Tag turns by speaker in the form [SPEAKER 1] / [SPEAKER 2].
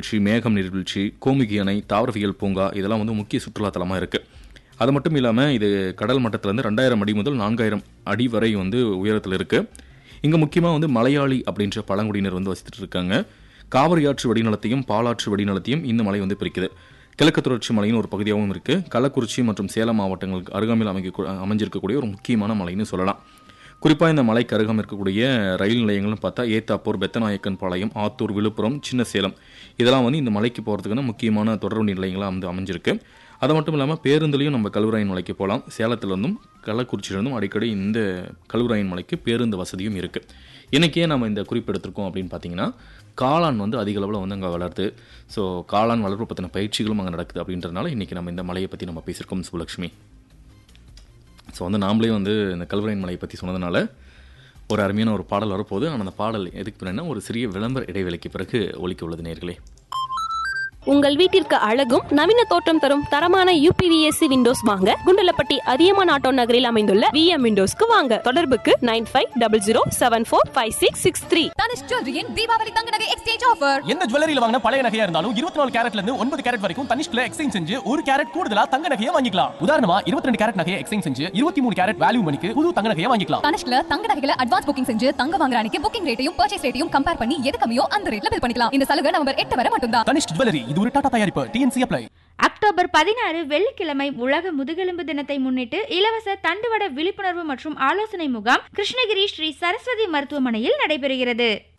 [SPEAKER 1] நீர்வீழ்ச்சி மேகம் நீர்வீழ்ச்சி கோமுகி அணை தாவரவியல் பூங்கா இதெல்லாம் வந்து முக்கிய சுற்றுலாத்தலமாக இருக்குது அது மட்டும் இல்லாமல் இது கடல் மட்டத்திலேருந்து ரெண்டாயிரம் அடி முதல் நான்காயிரம் அடி வரை வந்து உயரத்தில் இருக்குது இங்கே முக்கியமாக வந்து மலையாளி அப்படின்ற பழங்குடியினர் வந்து வசித்துட்டு இருக்காங்க காவிரி ஆற்று வடிநிலத்தையும் பாலாற்று வடிநிலத்தையும் இந்த மலை வந்து பிரிக்குது கிழக்கு தொடர்ச்சி மலையின் ஒரு பகுதியாகவும் இருக்குது கள்ளக்குறிச்சி மற்றும் சேலம் மாவட்டங்களுக்கு அருகாமையில் அமைக்க அமைஞ்சிருக்கக்கூடிய ஒரு முக்கியமான மலைன்னு சொல்லலாம் குறிப்பாக இந்த மலைக்கு அருகாமல் இருக்கக்கூடிய ரயில் நிலையங்கள்னு பார்த்தா ஏத்தாப்பூர் பெத்தநாயக்கன் பாளையம் ஆத்தூர் விழுப்புரம் சின்ன சேலம் இதெல்லாம் வந்து இந்த மலைக்கு போகிறதுக்கான முக்கியமான தொடர்பு நிலையங்களாக வந்து அமைஞ்சிருக்கு அது மட்டும் இல்லாமல் பேருந்துலையும் நம்ம கல்வராயன் மலைக்கு போகலாம் சேலத்துலேருந்தும் கள்ளக்குறிச்சியிலிருந்தும் அடிக்கடி இந்த கல்வராயன் மலைக்கு பேருந்து வசதியும் இருக்குது இன்றைக்கே நம்ம இந்த குறிப்பு எடுத்திருக்கோம் அப்படின்னு பார்த்தீங்கன்னா காளான் வந்து அதிக அளவில் வந்து அங்கே வளருது ஸோ காளான் வளர்ப்பு பற்றின பயிற்சிகளும் அங்கே நடக்குது அப்படின்றதுனால இன்றைக்கி நம்ம இந்த மலையை பற்றி நம்ம பேசியிருக்கோம் சுலக்ஷ்மி ஸோ வந்து நாமளே வந்து இந்த கல்வராயன் மலையை பற்றி சொன்னதுனால ஒரு அருமையான ஒரு பாடல் வரப்போகுது ஆனால் அந்த பாடல் எதுக்கு பிறகுனா ஒரு சிறிய விளம்பர இடைவேளைக்கு பிறகு ஒலிக்க உள்ளது நேர்களே
[SPEAKER 2] உங்கள் வீட்டிற்கு அழகும் நவீன தோற்றம் தரும் தரமான யூபிவிஎஸ்சி விண்டோஸ் வாங்க குண்டலப்பட்டி அதியமான் ஆட்டோ நகரில் அமைந்துள்ள விஎம் விண்டோஸ்க்கு வாங்க தொடர்புக்கு nine five double zero seven four five six six three
[SPEAKER 3] Tanishq ஜுவல்லரியின் தீபாவளி தங்க நகை எக்ஸ்சேஞ்ச் ஆஃபர்
[SPEAKER 4] எந்த ஜுவல்லரியில வாங்கின பழைய நகையா இருந்தாலும் இருபத்தி நாலு கேரட்ல இருந்து ஒன்பது கேரட் வரைக்கும் தனிஷ்ல எக்ஸ்சேஞ்ச் செஞ்சு ஒரு கேரட் கூடுதலா தங்க நகையை வாங்கிக்கலாம் உதாரணமா இருபத்தி ரெண்டு கேரட் நகையை எக்ஸ்சேஞ்ச் செஞ்சு இருபத்தி மூணு கேரட் வேல்யூ மணிக்கு புது தங்க நகையை வாங்கிக்கலாம்
[SPEAKER 3] தனிஷ்ல தங்க நகைகளை அட்வான்ஸ் புக்கிங் செஞ்சு தங்க வாங்குற அன்னைக்கு புக்கிங் ரேட்டையும் பர்ச்சேஸ் ரேட்டையும் கம்பேர் பண்ணி எது கம்மியோ அந்த ரேட்ல பில் பண்ணிக்கலாம் இந்த சலுகை நவம்பர் எட்டு வரை மட்டும்தான்
[SPEAKER 4] தனிஷ் ஜுவல்லரி இது ஒரு டாடா தயாரிப்பு டிஎன்சி அப்ளை
[SPEAKER 5] அக்டோபர் பதினாறு வெள்ளிக்கிழமை உலக முதுகெலும்பு தினத்தை முன்னிட்டு இலவச தண்டுவட விழிப்புணர்வு மற்றும் ஆலோசனை முகாம் கிருஷ்ணகிரி ஸ்ரீ சரஸ்வதி மருத்துவமனையில் நடைபெறுகிறது